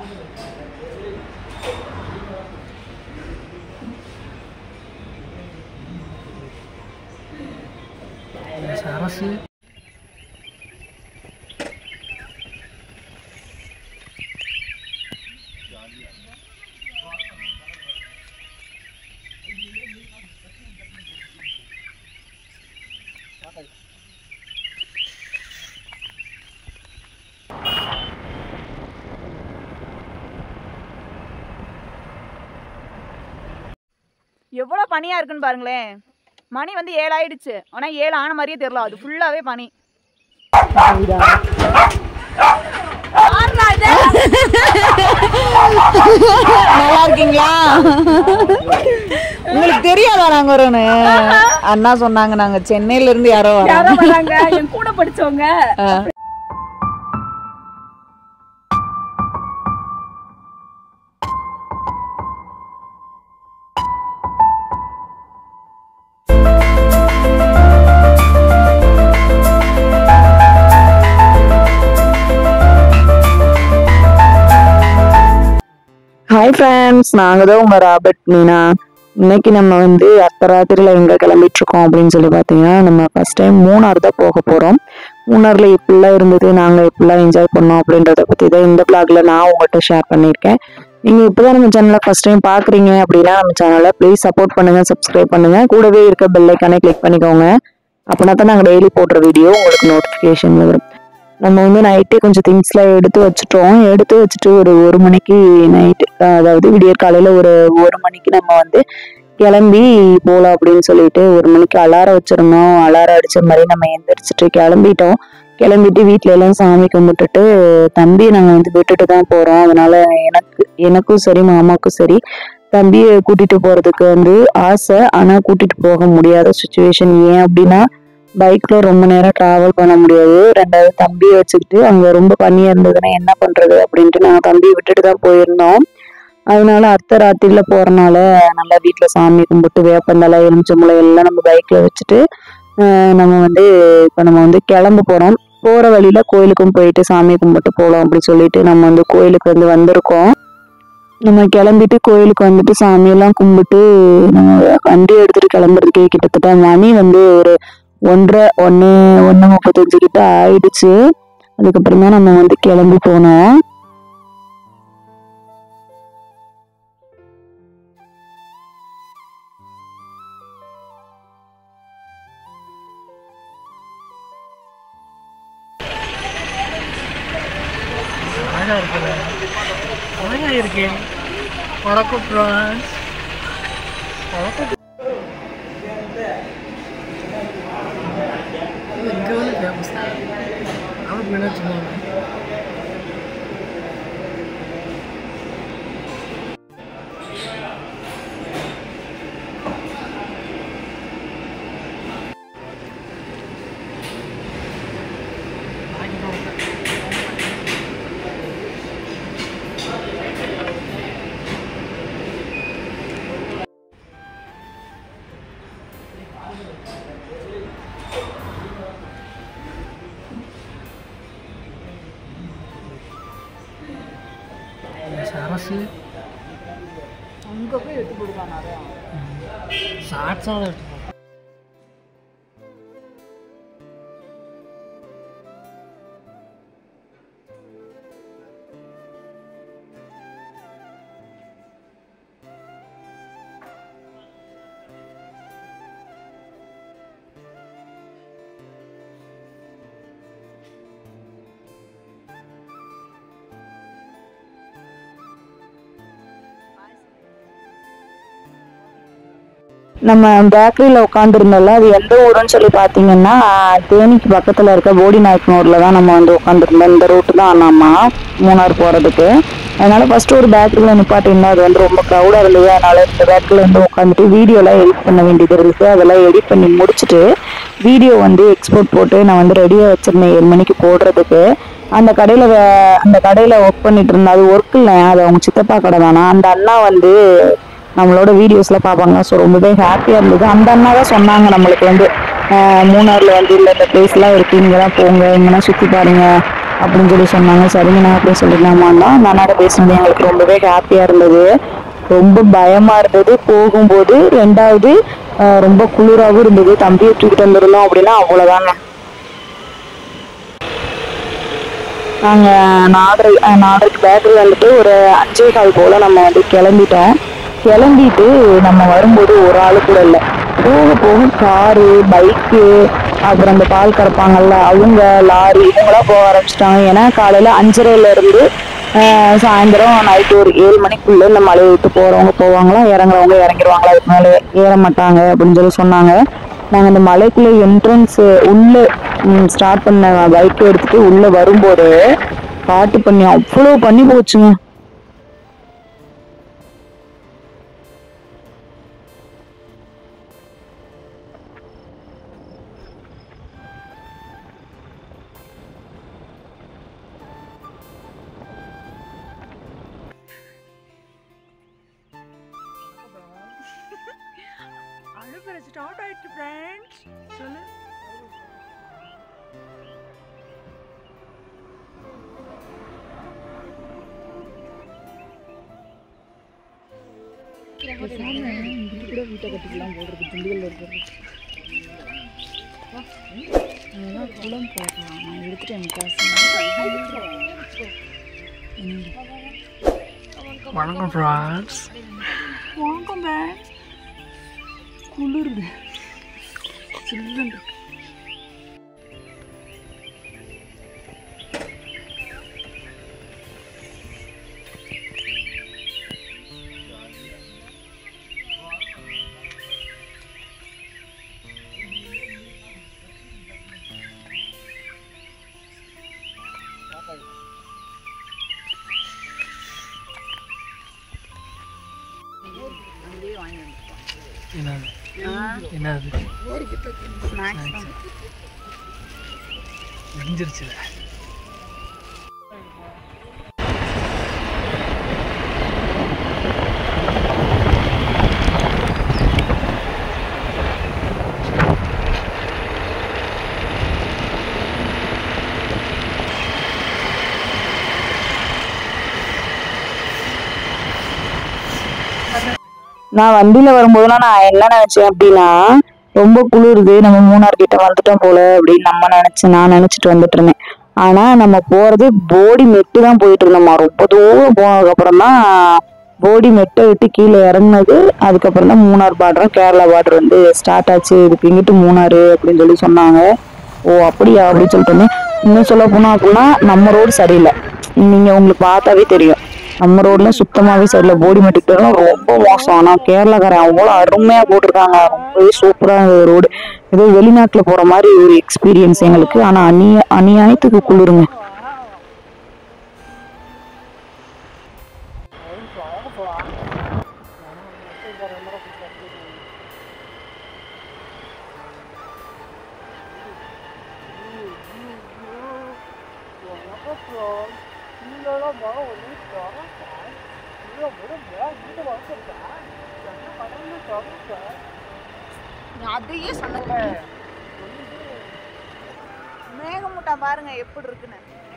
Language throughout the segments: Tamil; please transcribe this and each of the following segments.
சரசு எவ்வளோ பனியாக இருக்குன்னு பாருங்களேன் மணி வந்து ஏழு ஆயிடுச்சு ஆனால் ஏழு ஆன மாதிரியே தெரியல அது ஃபுல்லாகவே பனி நல்லா இருக்கீங்களா உங்களுக்கு தெரியாதா நாங்க வரோன்னு அண்ணா சொன்னாங்க நாங்க சென்னையில இருந்து யாரோ வரோம் வராங்க என் கூட படிச்சவங்க ஹாய் ஃப்ரெண்ட்ஸ் நாங்கள் தான் உங்கள் ராபர்ட் மீனா இன்னைக்கு நம்ம வந்து அர்த்தராத்திரியில் எங்கே கிளம்பிட்டு இருக்கோம் அப்படின்னு சொல்லி பார்த்தீங்கன்னா நம்ம ஃபர்ஸ்ட் டைம் மூணார் தான் போக போகிறோம் மூணாரில் எப்படிலாம் இருந்தது நாங்கள் எப்படிலாம் என்ஜாய் பண்ணோம் அப்படின்றத பற்றி தான் இந்த பிளாக்ல நான் உங்கள்கிட்ட ஷேர் பண்ணியிருக்கேன் நீங்கள் இப்போ தான் நம்ம சேனலை ஃபஸ்ட் டைம் பார்க்குறீங்க அப்படின்னா நம்ம சேனலை ப்ளீஸ் சப்போர்ட் பண்ணுங்கள் சப்ஸ்கிரைப் பண்ணுங்கள் கூடவே இருக்க பெல் ஐக்கானே கிளிக் பண்ணிக்கோங்க அப்படின்னா தான் நாங்கள் டெய்லி போடுற வீடியோ உங்களுக்கு நோட்டிஃபிகேஷனில் வரும் நம்ம வந்து நைட்டே கொஞ்சம் திங்ஸ்லாம் எடுத்து வச்சுட்டோம் எடுத்து வச்சுட்டு ஒரு ஒரு மணிக்கு நைட்டு அதாவது விடியற் காலையில் ஒரு ஒரு மணிக்கு நம்ம வந்து கிளம்பி போகலாம் அப்படின்னு சொல்லிட்டு ஒரு மணிக்கு அலாரம் வச்சிருந்தோம் அலாரம் அடிச்ச மாதிரி நம்ம எந்திரிச்சிட்டு கிளம்பிட்டோம் கிளம்பிட்டு வீட்ல எல்லாம் சாமி கும்பிட்டுட்டு தம்பியை நாங்கள் வந்து விட்டுட்டு தான் போகிறோம் அதனால எனக்கு எனக்கும் சரி மாமாவுக்கும் சரி தம்பியை கூட்டிட்டு போறதுக்கு வந்து ஆசை ஆனால் கூட்டிட்டு போக முடியாத சுச்சுவேஷன் ஏன் அப்படின்னா பைக்ல ரொம்ப நேரம் டிராவல் பண்ண முடியாது ரெண்டாவது தம்பியை வச்சுக்கிட்டு அங்க ரொம்ப பனியா இருந்ததுன்னா என்ன பண்றது அப்படின்ட்டு நாங்க தம்பியை விட்டுட்டு தான் போயிருந்தோம் அதனால அர்த்த ராத்திரில போறனால நல்லா வீட்டுல சாமி கும்பிட்டு வேப்பந்தலை எலுமிச்சம்பழம் எல்லாம் நம்ம பைக்ல வச்சுட்டு ஆஹ் நம்ம வந்து இப்ப நம்ம வந்து கிளம்ப போறோம் போற வழியில கோயிலுக்கும் போயிட்டு சாமி கும்பிட்டு போகலாம் அப்படின்னு சொல்லிட்டு நம்ம வந்து கோயிலுக்கு வந்து வந்திருக்கோம் நம்ம கிளம்பிட்டு கோயிலுக்கு வந்துட்டு சாமியெல்லாம் கும்பிட்டு நம்ம வண்டி எடுத்துட்டு கிளம்புறதுக்கே கிட்டத்தட்ட மணி வந்து ஒரு ஒன்றரை ஒன்று ஒன்று முப்பத்தஞ்சு கிட்ட ஆயிடுச்சு அதுக்கப்புறம் தான் நம்ம வந்து கிளம்பி போனோம் அழகா இருக்குல்ல அழகா இருக்கு வணக்கம் ஃப்ரான்ஸ் வணக்கம் இங்கே வந்து ஃபேமஸ் தான் அவன் மீனாட்சி அம்மன். சரசு அங்கே போய் எடுத்து போடுவாங்க அதான் ஷார்ட்ஸாக எடுத்து நம்ம பேக்கரியில் உட்காந்துருந்தோம்ல அது எந்த ஊருன்னு சொல்லி பார்த்தீங்கன்னா தேனிக்கு பக்கத்தில் இருக்க போடி நாயக்கனூரில் தான் நம்ம வந்து உட்காந்துருந்தோம் இந்த ரூட்டு தான் நம்ம மூணார் போகிறதுக்கு அதனால ஃபர்ஸ்ட் ஒரு பேக்கரியில் நிப்பாட்டிருந்தோம் அது வந்து ரொம்ப க்ரௌடாக இருந்தது அதனால இந்த பேக்கரியில் வந்து உட்காந்துட்டு வீடியோலாம் எடிட் பண்ண வேண்டியது இருக்குது அதெல்லாம் எடிட் பண்ணி முடிச்சுட்டு வீடியோ வந்து எக்ஸ்போர்ட் போட்டு நான் வந்து ரெடியாக வச்சிருந்தேன் ஏழு மணிக்கு போடுறதுக்கு அந்த கடையில் அந்த கடையில் ஒர்க் பண்ணிட்டு இருந்தேன் அது ஒர்க் இல்லை அது அவங்க சித்தப்பா கடை தானா அந்த அண்ணா வந்து நம்மளோட வீடியோஸ்லாம் பார்ப்பாங்க ஸோ ரொம்பவே ஹாப்பியாக இருந்தது அந்த அண்ணா தான் சொன்னாங்க நம்மளுக்கு வந்து ஆஹ் மூணார்ல வந்து இல்லை இந்த பிளேஸ்லாம் இருக்கு நீங்க தான் போங்க இங்கெல்லாம் சுற்றி பாருங்க அப்படின்னு சொல்லி சொன்னாங்க சரிங்கண்ணா அப்படின்னு சொல்லிடலாமான்னா அந்த அண்ணாட்ட பேசினது எங்களுக்கு ரொம்பவே ஹாப்பியாக இருந்தது ரொம்ப பயமா இருந்தது போகும்போது ரெண்டாவது ஆஹ் ரொம்ப குளிராகவும் இருந்தது தம்பியை தூக்கிட்டு வந்திருந்தோம் அப்படின்னா அவ்வளோதாங்க நாங்கள் நாலரை அஹ் நாலரைக்கு பேட்டரி வந்துட்டு ஒரு அஞ்சே கால் போல் நம்ம வந்து கிளம்பிட்டோம் கிளம்பிட்டு நம்ம வரும்போது ஒரு ஆள் கூட இல்லை போக போக காரு பைக்கு அப்புறம் அந்த பால் கறப்பாங்கல்ல அவங்க லாரி இவங்களாம் போக ஆரம்பிச்சிட்டாங்க ஏன்னா காலையில் அஞ்சரைல இருந்து ஆஹ் சாயந்தரம் நைட்டு ஒரு ஏழு மணிக்குள்ள இந்த மலையை விட்டு போறவங்க போவாங்களா இறங்குறவங்க இறங்கிடுவாங்களா அதுக்கு மேலே ஏற மாட்டாங்க அப்படின்னு சொல்லி சொன்னாங்க நாங்கள் இந்த மலைக்குள்ள என்ட்ரன்ஸ் உள்ள ஸ்டார்ட் பண்ண பைக் எடுத்துட்டு உள்ள வரும்போது காட்டு பண்ணி அவ்வளோ பண்ணி போச்சுங்க அழுகிற ஸ்டார்ட் ஆயிடுச்சு ஃப்ரெண்ட்ஸ் சொல்லு கூட வீட்டை கட்டிக்கலாம் போடுறது திண்டுக்கல்ல இருக்கிறது அதெல்லாம் குளம் போடலாம் நான் எடுத்துட்டேன் காசு வணக்கம் ஃப்ரான்ஸ் வாங்க குளிருது சில்லுன்னு என்னது என்னது நெஞ்சிருச்சுல நான் வண்டியில வரும்போதெல்லாம் நான் என்ன நினைச்சேன் அப்படின்னா ரொம்ப குளிருது நம்ம மூணார் கிட்ட வந்துட்டோம் போல அப்படின்னு நம்ம நினைச்சேன் நான் நினைச்சிட்டு வந்துட்டு இருந்தேன் ஆனா நம்ம போறது போடி மெட்டு தான் போயிட்டு இருந்தோம்மா ரொம்ப தூரம் போனதுக்கு அப்புறம் தான் போடி மெட்டை விட்டு கீழே இறங்குனது அதுக்கப்புறம் தான் மூணார் பார்டர் கேரளா பார்டர் வந்து ஸ்டார்ட் ஆச்சு இதுக்கு இங்கிட்டு மூணாறு அப்படின்னு சொல்லி சொன்னாங்க ஓ அப்படியா அப்படின்னு சொல்லிட்டு இருந்தேன். இன்னும் சொல்ல போனா அப்படின்னா நம்ம ரோடு சரியில்லை நீங்க உங்களுக்கு பார்த்தாவே தெரியும் நம்ம ரோட்ல சுத்தமாவே சரியில்லை போடி மெட்டுக்கிட்டலாம் ரொம்ப மோசம் ஆனா கேரளாக்காரன் அவ்வளோ அருமையா போட்டிருக்காங்க ரொம்பவே சூப்பரா இருந்தது ரோடு ஏதோ வெளிநாட்டுல போற மாதிரி ஒரு எக்ஸ்பீரியன்ஸ் எங்களுக்கு ஆனா அநிய அநியாயத்துக்கு குளிருங்க அதையே சொன்னல மேகமூட்டம் பாருங்க எப்படி இருக்குன்னு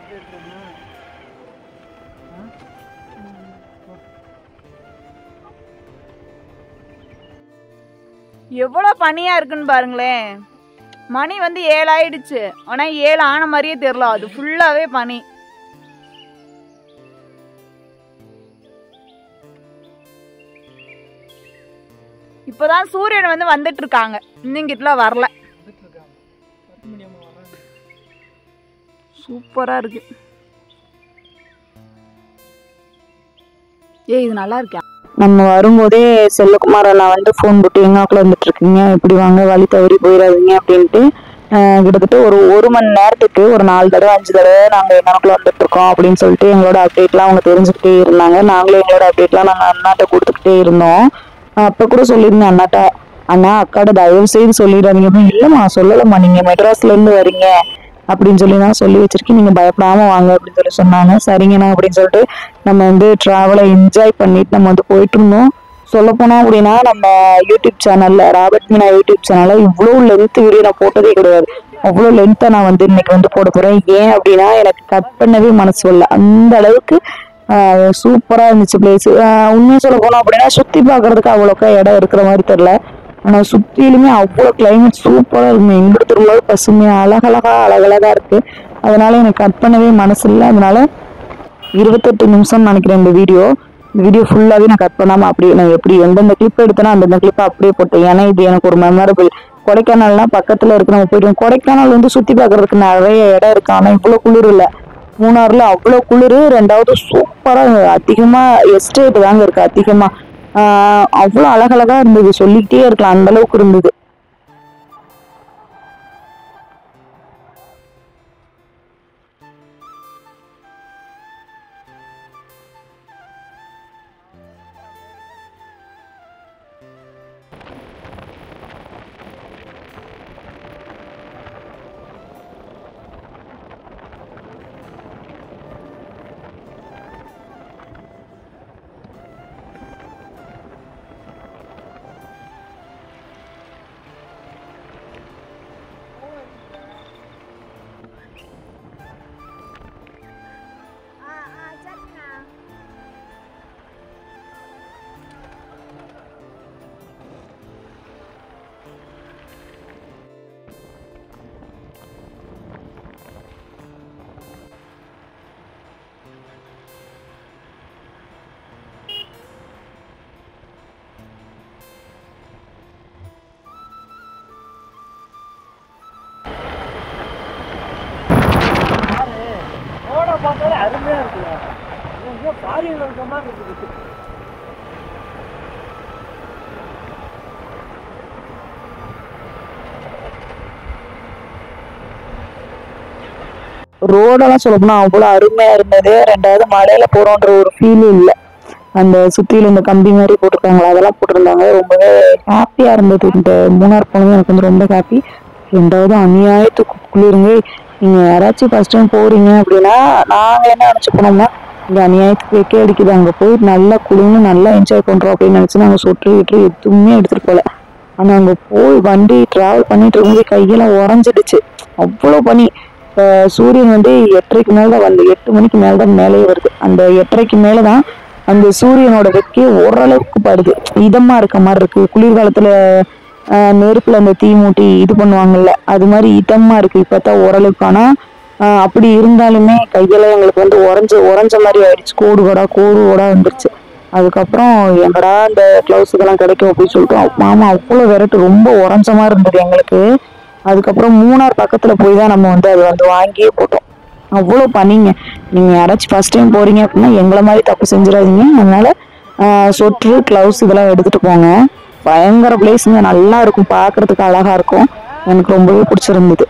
எவ்வளோ பனியா இருக்குன்னு பாருங்களேன் மணி வந்து ஏழு ஆயிடுச்சு ஆனா ஏழு ஆன மாதிரியே தெரியல அது ஃபுல்லாவே பனி இப்போதான் சூரியன் வந்து வந்துட்டு இருக்காங்க இன்னிங்கிட்டலாம் வரல சூப்பரா இருக்கு ஏய் இது நல்லா இருக்கா நம்ம வரும்போதே செல்லகுமார் அண்ணா வந்து ஃபோன் போட்டு எங்காக்குள்ள வந்துட்டு இருக்கீங்க இப்படி வாங்க வழி தவறி போயிடாதீங்க அப்படின்ட்டு ஆஹ் கிட்டத்தட்ட ஒரு ஒரு மணி நேரத்துக்கு ஒரு நாலு தடவை அஞ்சு தடவை நாங்கள் எங்காக்குள்ள வந்துட்டு இருக்கோம் அப்படின்னு சொல்லிட்டு எங்களோட அப்டேட்லாம் அவங்க தெரிஞ்சுக்கிட்டே இருந்தாங்க நாங்களும் எங்களோட அப்டேட்லாம் நாங்கள் அண்ணாட்ட கொடுத்துக்கிட்டே இருந்தோம் அப்போ கூட சொல்லியிருந்தேன் அண்ணாட்ட அண்ணா அக்காட்ட தயவு செய்து சொல்லிடாதீங்க அப்படின்னு, இல்லைம்மா சொல்லலம்மா நீங்கள் மெட்ராஸ்ல இருந்து வரீங்க அப்படின்னு சொல்லி தான் சொல்லி வச்சிருக்கேன் நீங்க பயப்படாம வாங்க அப்படின்னு சொல்லி சொன்னாங்க சரிங்கண்ணா அப்படின்னு சொல்லிட்டு நம்ம வந்து டிராவலை என்ஜாய் பண்ணிட்டு நம்ம வந்து போயிட்டு இருந்தோம் சொல்ல போனா அப்படின்னா நம்ம யூடியூப் சேனல்ல ராபர்ட் மீனா யூடியூப் சேனல்ல இவ்வளோ லென்த் வீடியோ நான் போட்டதே கிடையாது அவ்வளோ லென்த்தா நான் வந்து இன்னைக்கு வந்து போட போறேன் ஏன் அப்படின்னா எனக்கு கட் பண்ணவே மனசு வரல அந்த அளவுக்கு சூப்பரா இருந்துச்சு பிளேஸ் உண்மையை சொல்ல போனோம் அப்படின்னா சுத்தி பார்க்கிறதுக்கு அவ்வளோக்கா இடம் இருக்கிற மாதிரி தெரியல ஆனா சுத்திலுமே அவ்வளோ கிளைமேட் சூப்பரா இருக்குங்க எங்கிட்ட திரும்ப பசுமையா அழகழகா அழகழகா இருக்கு அதனால எனக்கு கட் பண்ணவே மனசு இல்லை அதனால இருபத்தெட்டு நிமிஷம் நினைக்கிறேன் இந்த வீடியோ இந்த வீடியோ ஃபுல்லாகவே நான் கட் பண்ணாமல் அப்படியே நான் எப்படி எந்தெந்த கிளிப் எடுத்தேனோ அந்தந்த கிளிப்பை அப்படியே போட்டேன் ஏன்னா இது எனக்கு ஒரு மெமரபிள் கொடைக்கானல்னா பக்கத்தில் இருக்கு நம்ம போயிடுவோம் கொடைக்கானல் வந்து சுற்றி பார்க்கறதுக்கு நிறைய இடம் இருக்கு ஆனால் இவ்வளோ குளிர் இல்லை மூணாறுல அவ்வளோ குளிர் ரெண்டாவது சூப்பராக அதிகமாக எஸ்டேட் தாங்க இருக்கு அதிகமாக அவ்வளோ அழகழகா இருந்தது சொல்லிக்கிட்டே இருக்கலாம் அந்த அளவுக்கு இருந்தது ரோட பார்த்தாலே அருமையா இருக்குல்ல எங்கேயோ ஃபாரின்ல இருக்க மாதிரி இருக்குது ரோடெல்லாம் சொல்ல போனா அவ்வளோ அருமையா இருந்தது ரெண்டாவது மலையில போறோன்ற ஒரு ஃபீல் இல்லை அந்த சுத்தியில இந்த கம்பி மாதிரி போட்டிருக்காங்களா அதெல்லாம் போட்டிருந்தாங்க ரொம்பவே ஹாப்பியா இருந்தது இந்த மூணார் போனது எனக்கு வந்து ரொம்ப ஹாப்பி ரெண்டாவது அநியாயத்துக்கு குளிருங்க நீங்க யாராச்சும் ஃபர்ஸ்ட் டைம் போறீங்க அப்படின்னா நாங்க என்ன நினைச்சு போனோம்னா இங்க அநியாயத்துக்கு வெக்கே அடிக்குது அங்க போய் நல்லா குளிர்னு நல்லா என்ஜாய் பண்றோம் அப்படின்னு நினைச்சு நாங்க சொட்டு கிட்டு எதுவுமே எடுத்துட்டு போல ஆனா அங்க போய் வண்டி டிராவல் பண்ணிட்டு இருக்கும்போது கையெல்லாம் உறைஞ்சிடுச்சு அவ்வளோ பனி இப்போ சூரியன் வந்து எட்டரைக்கு மேல தான் வந்து எட்டு மணிக்கு மேல தான் மேலேயே வருது அந்த எட்டரைக்கு மேல தான் அந்த சூரியனோட வெக்கையே ஓரளவுக்கு படுது இதமா இருக்க மாதிரி இருக்கு குளிர்காலத்துல ஆஹ், நெருப்புல அந்த தீ மூட்டி இது பண்ணுவாங்கல்ல அது மாதிரி இதமா இருக்கு இப்பதான் ஓரளவுக்கு ஆனா ஆஹ், அப்படி இருந்தாலுமே கையெல்லாம் எங்களுக்கு வந்து உறைஞ்ச உறைஞ்ச மாதிரி ஆயிடுச்சு கோடு கோடா கோடு கோடா வந்துருச்சு அதுக்கப்புறம் எங்கடா இந்த க்ளவுஸ் இதெல்லாம் கிடைக்கும் அப்படின்னு சொல்லிட்டு மாமா அவ்வளோ விரட்டு ரொம்ப உறைஞ்ச மாதிரி இருந்தது எங்களுக்கு அதுக்கப்புறம் மூணார் பக்கத்துல போய் தான் நம்ம வந்து அது வந்து வாங்கியே போட்டோம் அவ்வளோ பண்ணிங்க நீங்க யாராச்சும் ஃபர்ஸ்ட் டைம் போறீங்க அப்படின்னா எங்களை மாதிரி தப்பு செஞ்சிடாதீங்க அதனால ஆஹ், சொட்ரு க்ளவுஸ் இதெல்லாம் எடுத்துட்டு போங்க பயங்கர பிளேஸுங்க நல்லா இருக்கும் பார்க்கறதுக்கு அழகா இருக்கும் எனக்கு ரொம்பவே பிடிச்சிருந்தது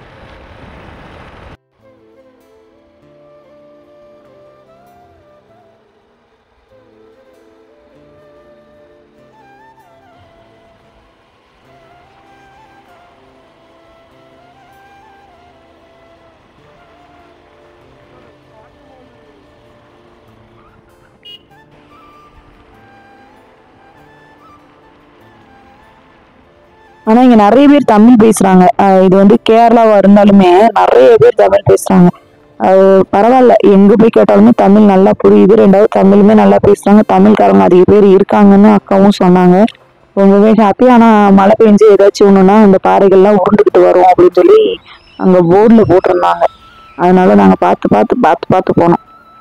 ஆனா இங்க நிறைய பேர் தமிழ் பேசுறாங்க ஆஹ் இது வந்து கேரளாவா இருந்தாலுமே நிறைய பேர் தமிழ் பேசுறாங்க அது பரவாயில்ல எங்க போய் கேட்டாலுமே தமிழ் நல்லா புரியுது ரெண்டாவது தமிழுமே நல்லா பேசுறாங்க தமிழ்காரங்க அதிக பேர் இருக்காங்கன்னு அக்காவும் சொன்னாங்க ரொம்பவே ஹாப்பி ஆனா மழை பெஞ்சு ஏதாச்சும் ஒண்ணுன்னா அந்த பாறைகள்லாம் உருண்டுகிட்டு வரும் அப்படின்னு சொல்லி அங்க போர்டில் போட்டிருந்தாங்க அதனால நாங்க பார்த்து பார்த்து பார்த்து பார்த்து போனோம்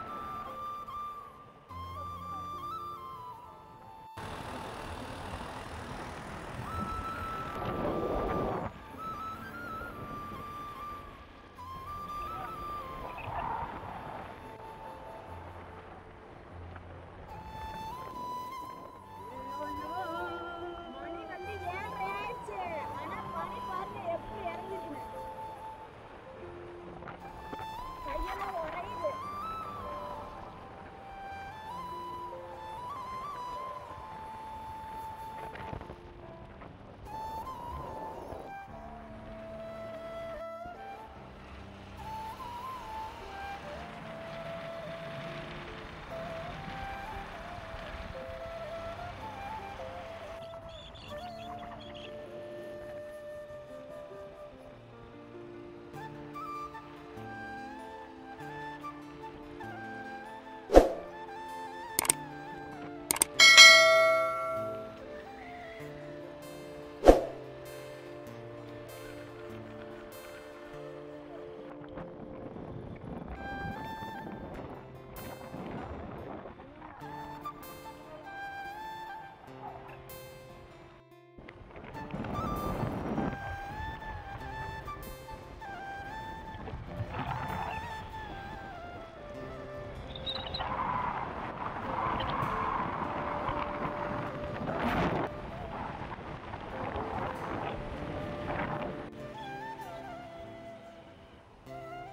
மணி வந்து ஏழரை ஆயிடுச்சு ஆனா பனி பாருங்க எப்படி இறங்கிருக்குன்னு கையெல்லாம் உறையுது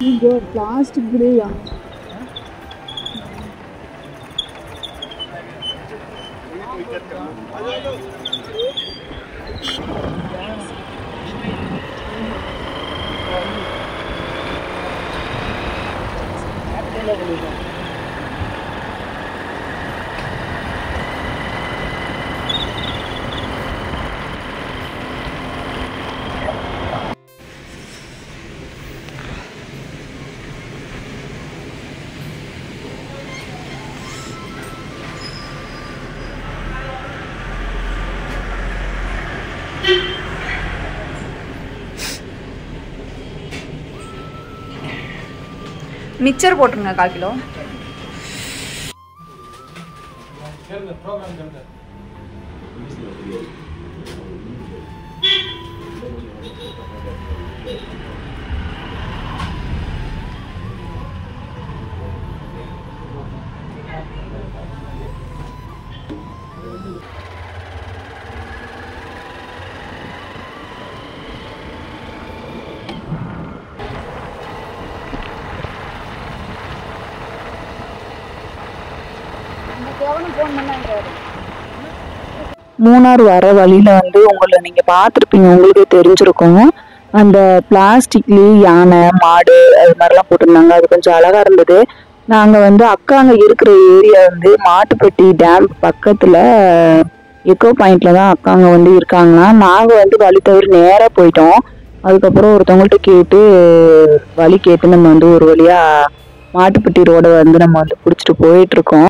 இங்கே பிளாஸ்டிக் இல்லையா மிக்சர் போட்டுருங்க கால் கிலோ எவனும் ஃபோன் பண்ணாங்க மூணார் வர வழியில வந்து உங்களை நீங்க பார்த்துருப்பீங்க உங்களுக்கே தெரிஞ்சிருக்கும் அந்த பிளாஸ்டிக்லயே யானை மாடு அது மாதிரிலாம் போட்டிருந்தாங்க அது கொஞ்சம் அழகா இருந்தது நாங்க வந்து அக்காங்க இருக்கிற ஏரியா வந்து மாட்டுப்பட்டி டேம் பக்கத்துல எக்கோ பாயிண்ட்ல தான் அக்காங்க வந்து இருக்காங்கன்னா நாங்க வந்து வழி தவறி நேரா போயிட்டோம் அதுக்கப்புறம் ஒருத்தவங்கள்ட்ட கேட்டு வழி கேட்டு நம்ம வந்து ஒரு வழியா மாட்டுப்பட்டி ரோட வந்து நம்ம வந்து பிடிச்சிட்டு போயிட்டு இருக்கோம்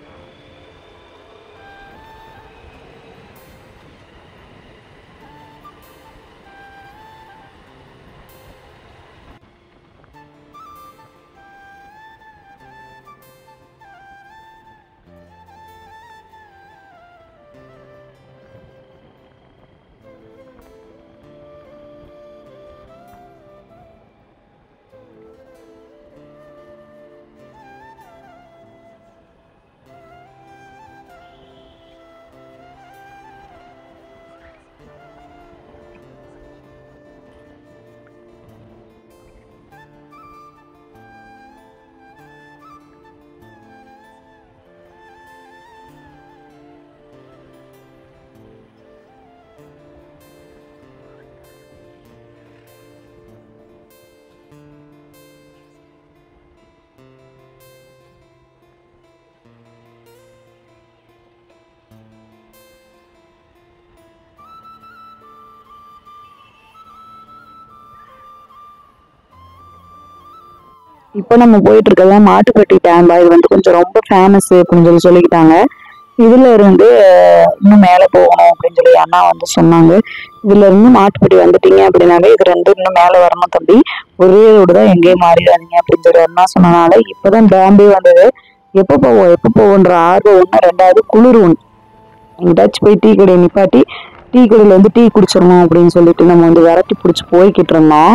இப்போ நம்ம போயிட்டு இருக்கிறது மாட்டுப்பட்டி டேம் இது வந்து கொஞ்சம் ரொம்ப ஃபேமஸ் அப்படின்னு சொல்லி சொல்லிக்கிட்டாங்க இதுல இருந்து அஹ், இன்னும் மேலே போகணும் அப்படின்னு சொல்லி அண்ணா வந்து சொன்னாங்க இதுல இருந்து மாட்டுப்பட்டி வந்துட்டீங்க அப்படின்னாலே இது ரெண்டு இன்னும் மேலே வரணும் தம்பி ஒரே ரோடு தான் எங்கேயும் மாறிடாதீங்க அப்படின்னு சொல்லி அண்ணா சொன்னனால இப்போதான் டேம்பே வந்தது எப்போ போவோம் எப்போ போவோன்ற ஆர்வம் ஒன்று ரெண்டாவது குளிர் ஒன்று எங்கிட்டாச்சும் போய் டீ கடையை நிப்பாட்டி டீ கடையில் வந்து டீ குடிச்சிடணும் அப்படின்னு சொல்லிட்டு நம்ம வந்து விரட்டி பிடிச்சி போய்கிட்டு இருந்தோம்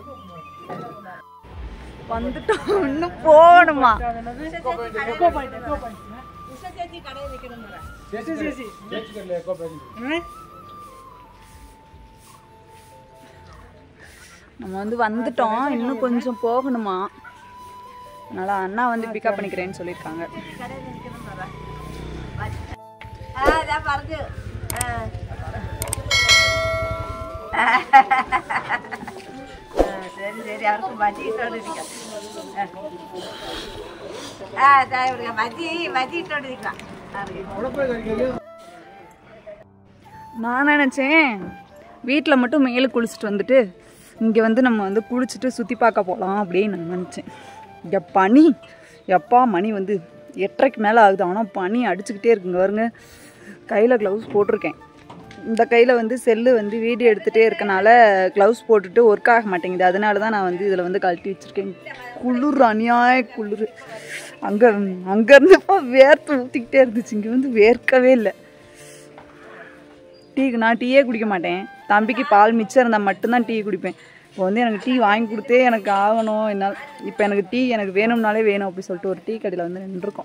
வந்துட்டோம் இன்னும் போகணுமா echo point echo point echo point சேசி சேசி என்ன? நம்ம வந்து வந்துட்டோம் இன்னும் கொஞ்சம் போகணுமா அதனால அண்ணா வந்து பிக்கப் பண்ணிக்கிறேன்னு சொல்லியிருக்காங்க ശരി ശരി അവർക്ക് മതി ഇട്ടോണ്ടിരിക്കാം ആ ചായ കുടിക്കാം മതി മതി ഇട്ടോണ്ടിരിക്കാം நான் நினச்சேன் வீட்டில் மட்டும் மேலே குளிச்சுட்டு வந்துட்டு இங்கே வந்து நம்ம வந்து குளிச்சுட்டு சுற்றி பார்க்க போகலாம் அப்படின்னு நான் நினச்சேன் இங்கே பனி எப்பா மணி வந்து எட்டரைக்கு மேலே ஆகுது ஆனால் பனி அடிச்சுக்கிட்டே இருக்குங்க பாருங்க கையில் க்ளவுஸ் போட்டிருக்கேன் இந்த கையில் வந்து செல்லு வந்து வீடியோ எடுத்துகிட்டே இருக்கனால க்ளவுஸ் போட்டுட்டு ஒர்க் ஆக மாட்டேங்குது அதனால தான் நான் வந்து இதில் வந்து கழட்டி வச்சுருக்கேன் குளிர் அநியாய குளிர் அங்கே அங்கேருந்துப்பா வேர்த்து ஊற்றிக்கிட்டே இருந்துச்சு இங்கே வந்து வேர்க்கவே இல்லை டீ நான் டீயே குடிக்க மாட்டேன் தம்பிக்கு பால் மிச்சம் இருந்தால் மட்டும்தான் டீ குடிப்பேன் இப்போ வந்து எனக்கு டீ வாங்கி கொடுத்தே எனக்கு ஆகணும் என்னால் இப்போ எனக்கு டீ எனக்கு வேணும்னாலே வேணும் அப்படி சொல்லிட்டு ஒரு டீ கடையில் வந்து நின்றுருக்கோம்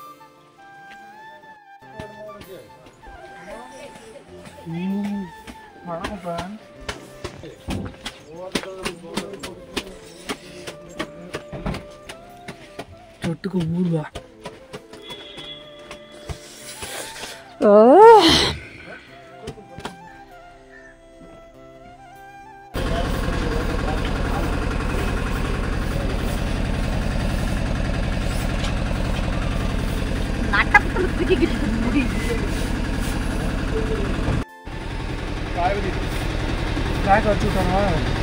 தொட்டுக்கு ஊறுவா ஓ நட்டப்பத்தில் தூக்கிக்கிட்டு இருக்கு முடி பேக் வச்சு விட்டாங்களா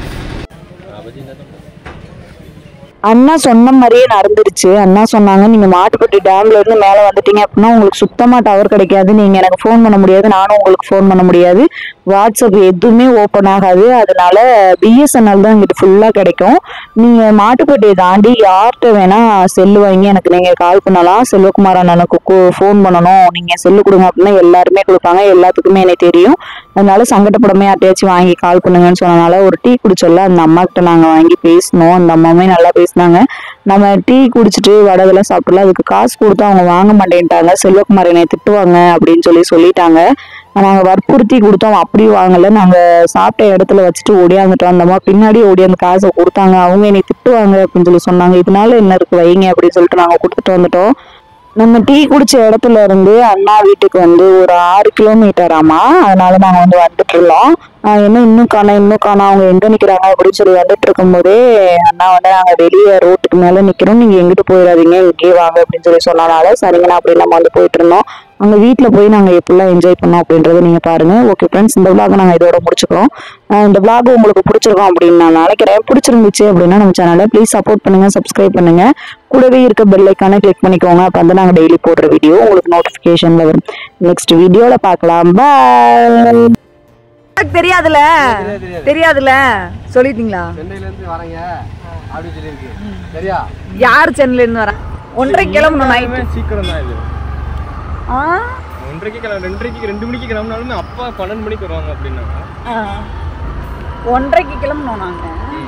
அண்ணா சொன்ன மாதிரியே நடந்துருச்சு அண்ணா சொன்னாங்க நீங்க மாட்டுப்பட்டி டேம்ல இருந்து மேல வந்துட்டீங்க அப்படின்னா உங்களுக்கு சுத்தமா டவர் கிடைக்காது நீங்க எனக்கு ஃபோன் பண்ண முடியாது நானும் உங்களுக்கு ஃபோன் பண்ண முடியாது வாட்ஸ்அப் எதுவுமே ஓப்பன் ஆகாது அதனால பிஎஸ்என்எல் தான் இங்கிட்டு ஃபுல்லா கிடைக்கும் நீங்க மாட்டுப்பட்டியை தாண்டி யார்கிட்ட வேணா செல்லு வாங்கி எனக்கு நீங்க கால் பண்ணலாம் செல்வகுமார் அண்ணனுக்கு ஃபோன் பண்ணணும் நீங்க செல்லு கொடுங்க அப்படின்னா எல்லாருமே கொடுப்பாங்க எல்லாத்துக்குமே எனக்கு தெரியும் அதனால சங்கடப்படமே யார்ட்டையாச்சும் வாங்கி கால் பண்ணுங்கன்னு சொன்னனால ஒரு டீ குடிச்சோல்ல அந்த அம்மா கிட்ட நாங்க வாங்கி பேசினோம் அந்த அம்மாவுமே நல்லா பேசினாங்க நம்ம டீ குடிச்சிட்டு வடதெல்லாம் சாப்பிடல அதுக்கு காசு கொடுத்து அவங்க வாங்க மாட்டேன்ட்டாங்க செல்வகுமார் என்னை திட்டுவாங்க அப்படின்னு சொல்லி சொல்லிட்டாங்க நாங்க வற்புறுத்தி கொடுத்தோம் அப்படியும் வாங்கல நாங்க சாப்பிட்ட இடத்துல வச்சுட்டு ஓடியாந்துட்டோம் அந்த அம்மா பின்னாடி ஓடியாந்து காசை கொடுத்தாங்க அவங்க என்னை திட்டுவாங்க அப்படின்னு சொல்லி சொன்னாங்க இதனால என்ன இருக்கு வைங்க அப்படின்னு சொல்லிட்டு நாங்க கொடுத்துட்டு வந்துட்டோம் நம்ம டீ குடிச்ச இடத்துல இருந்து அண்ணா வீட்டுக்கு வந்து ஒரு ஆறு கிலோமீட்டர் ஆமா அதனால நாங்க வந்து வந்துட்டு இருந்தோம் ஆஹ் என்ன இன்னும் காணோம் இன்னும் காணோம் அவங்க எங்க நிக்கிறாங்க அப்படின்னு சொல்லி வந்துட்டு இருக்கும்போதே அண்ணா வந்து நாங்க வெளியே ரோட்டுக்கு மேல நிக்கிறோம் நீங்க எங்கிட்டு போயிடாதீங்க இங்கேயே வாங்க அப்படின்னு சொல்லி சொன்னனால சரிங்கண்ணா அப்படி நம்ம வந்து போயிட்டு இருந்தோம் அங்க வீட்ல போய் நாங்க எப்படிலாம் என்ஜாய் பண்ணோம் அப்படின்றத நீங்க பாருங்க ஓகே ஃப்ரெண்ட்ஸ் இந்த vlog நாங்க இதோட முடிச்சுக்கிறோம் ஆஹ் இந்த vlog உங்களுக்கு பிடிச்சிருக்கும் அப்படின்னு நான் நினைக்கிறேன் பிடிச்சிருந்துச்சு அப்படின்னா நம்ம சேனலை ப்ளீஸ் சப்போர்ட் பண்ணுங்க சப்ஸ்கிரைப் பண்ணுங்க கூடவே இருக்க பெல் ஐக்கானை கிளிக் பண்ணிக்கோங்க அப்போ வந்து நாங்கள் டெய்லி போடுற வீடியோ உங்களுக்கு நோட்டிஃபிகேஷன்ல வரும் நெக்ஸ்ட் வீடியோல பார்க்கலாம் பாய் தெரியாதுல தெரியாதுல சொல்லிட்டீங்களா சென்னையில இருந்து வரேங்க அப்படின்னு சொல்லியிருக்கு சரியா யார் சென்னையில இருந்து வரேன் ஒன்றரை கிளம்பணும் நைட்டு சீக்கிரம் தான் இது ஆ ஒன்றரைக்கு கிளம்ப ரெண்டரைக்கு ரெண்டு மணிக்கு கிளம்பினாலுமே அப்பா பன்னெண்டு மணிக்கு வருவாங்க அப்படின்னாங்க ஆ. ஒன்றரைக்கு கிளம்பணும் நாங்க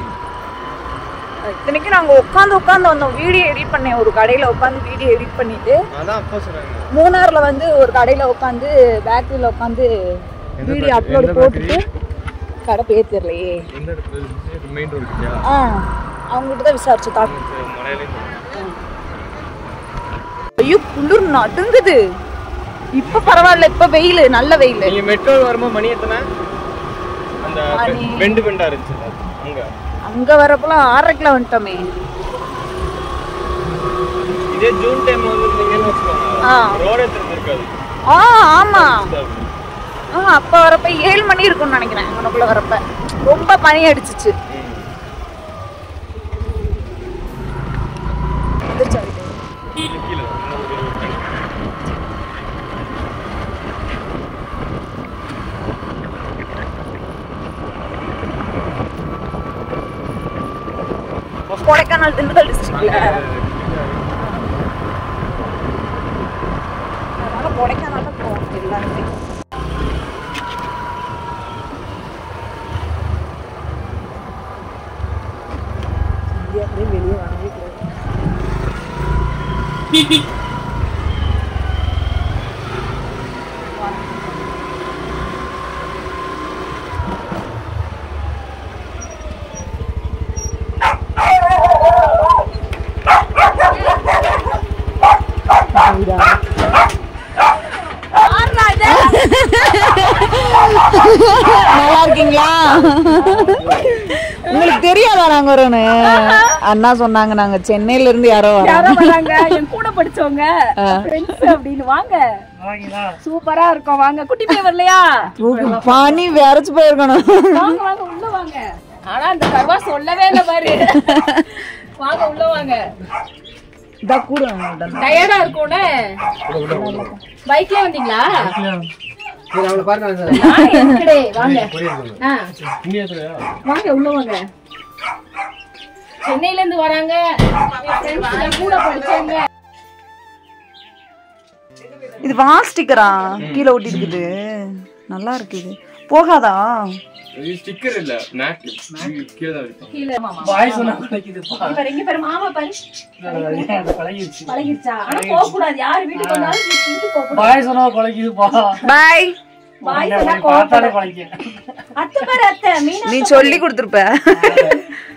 இத்தனைக்கும் நாங்க உட்காந்து உட்காந்து வந்தோம் வீடியோ எடிட் பண்ணேன் ஒரு கடையில உட்காந்து வீடியோ எடிட் பண்ணிட்டு அதான் அப்பா சொல்றாங்க மூணார்ல வந்து ஒரு கடையில உட்காந்து பேக்கரியில உட்காந்து வீடியோ அப்லோட் போட்டுட்டு கடை பேர் தெரியலையே எந்த இடத்துல மெயின் ரோடு கிட்டயா ஆ அவங்ககிட்ட தான் விசாரிச்சு தாக்கு மலையிலே ஐயோ குளிர் நடுங்குது இப்ப பரவாயில்ல இப்ப வெயில் நல்ல வெயில் நீங்க மெட்ரோ வரும்போது மணி எத்தனை அந்த மணி. பெண்டு பெண்டா இருந்துச்சு அங்க அங்க வரப்பெல்லாம் ஆறரைக்குலாம் வந்துட்டோமே இதே ஜூன் டைம் வந்துருந்தீங்கன்னு ஆ. வச்சுக்கோங்க ரோடே திறந்திருக்காது ஆ ஆமா ஆ அப்ப வரப்ப ஏழு மணி இருக்கும்னு நினைக்கிறேன் உனக்குள்ள வரப்ப ரொம்ப பனி அடிச்சிச்சு வந்துருச்சா வீடு? கீழே கீழே இன்னும் ஒரு இருபது நிமிஷம். கொடைக்கானல் திண்டுக்கல் டிஸ்ட்ரிக்ட்ல அதனால கொடைக்கானல் தான் போவோம் எல்லாருமே இங்கே அப்படியே வெளியே வரவே கூடாது நல்லா இருக்கீங்களா உங்களுக்கு தெரியாதா நாங்க வரோன்னு அண்ணா சொன்னாங்க நாங்க சென்னையில இருந்து யாரோ வரோம் யாரோ வராங்க என் கூட படிச்சவங்க ஃப்ரெண்ட்ஸ் அப்படின்னு வாங்க வாங்கினா சூப்பரா இருக்கும் வாங்க குட்டி பையன் வரலையா பனி விரைச்சு போயிருக்கணும் வாங்க வாங்க உள்ள வாங்க ஆனா அந்த கருவா சொல்லவே இல்ல பாரு வாங்க உள்ள வாங்க இதா கூட டயர்டா இருக்கும்ல பைக்ல வந்தீங்களா சரி அவளை பாருங்க நான் எதுக்குடே? வாங்க ஆ, இந்தியாத்துல வாங்க உள்ள வாங்க சென்னையில இருந்து வராங்க என் friends என் கூட படிச்சவங்க இது வால் ஸ்டிக்கரா கீழே ஒட்டி இருக்குது நல்லா இருக்கு இது போகாதா இது ஸ்டிக்கர் இல்ல மேக் கீழே தான் இருக்கும் கீழே மாமா பாய் சொன்னா குலைக்குதுப்பா இவர் எங்க பேரு மாமா பாரு அது பழகிடுச்சு பழகிருச்சா ஆனா போக கூடாது யாரு வீட்டுக்கு வந்தாலும் வீட்டுக்கு போக கூடாது பாய் சொன்னா குலைக்குதுப்பா பாய் பாய் உன்னை சொன்னா பார்த்தாலே குலைக்க அத்தை பாரு அத்தை மீனா நீ சொல்லி கொடுத்துருப்ப